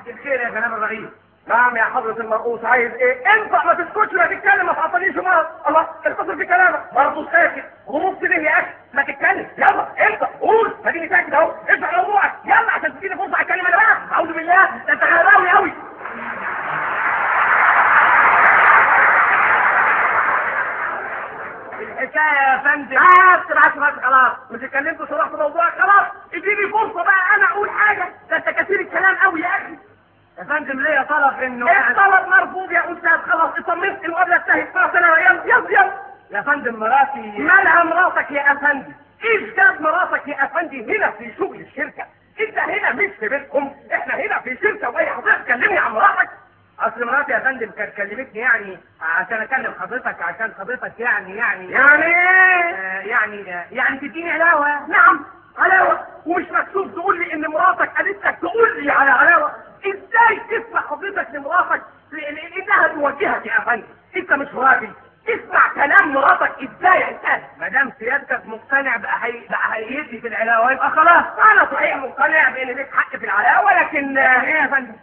الخير يا جناب الرئيس نعم يا حضرة المرؤوس عايز ايه انت ما تسكتش لا تتكلم ما تعطينيش مرض الله اتصل في كلامك برضه ساكت ونص ليه يا اخي ما تتكلم يلا انت قول ما تيجي ساكت اهو ارفع موضوعك يلا عشان تديني فرصه اتكلم انا بقى اعوذ بالله ده انت غلاوي قوي الحكايه يا فندم بس بس بس خلاص مش اتكلمت وشرحت موضوعك خلاص اديني فرصه بقى انا اقول حاجه ده انت كثير الكلام قوي يا اخي يا فندم ليا طلب انه الطلب مرفوض يا استاذ خلاص اطمنت المقابله انتهت خلاص انا يلا يلا يلا يا فندم مراتي مالها مراتك يا افندي ايش جاب مراتك يا افندي هنا في شغل الشركه انت هنا مش في بيتكم احنا هنا في شركه وهي حضرتك تكلمني عن مراتك اصل مراتي يا فندم كانت كلمتني يعني عشان اكلم حضرتك عشان حضرتك يعني يعني يعني ايه آه يعني آه يعني تديني علاوه نعم علاوه ومش مكتوب تقول لي ان مراتك قالت لك تقول لي على علاوه ازاي تسمع حضرتك لمراتك لان انها توجهك يا افندي انت مش راجل اسمع كلام مراتك ازاي يا انسان ما دام سيادتك مقتنع بأحي... بأحيتي في العلاوه يبقى خلاص انا صحيح مقتنع بان ليك حق في العلاوه لكن ايه يا فندم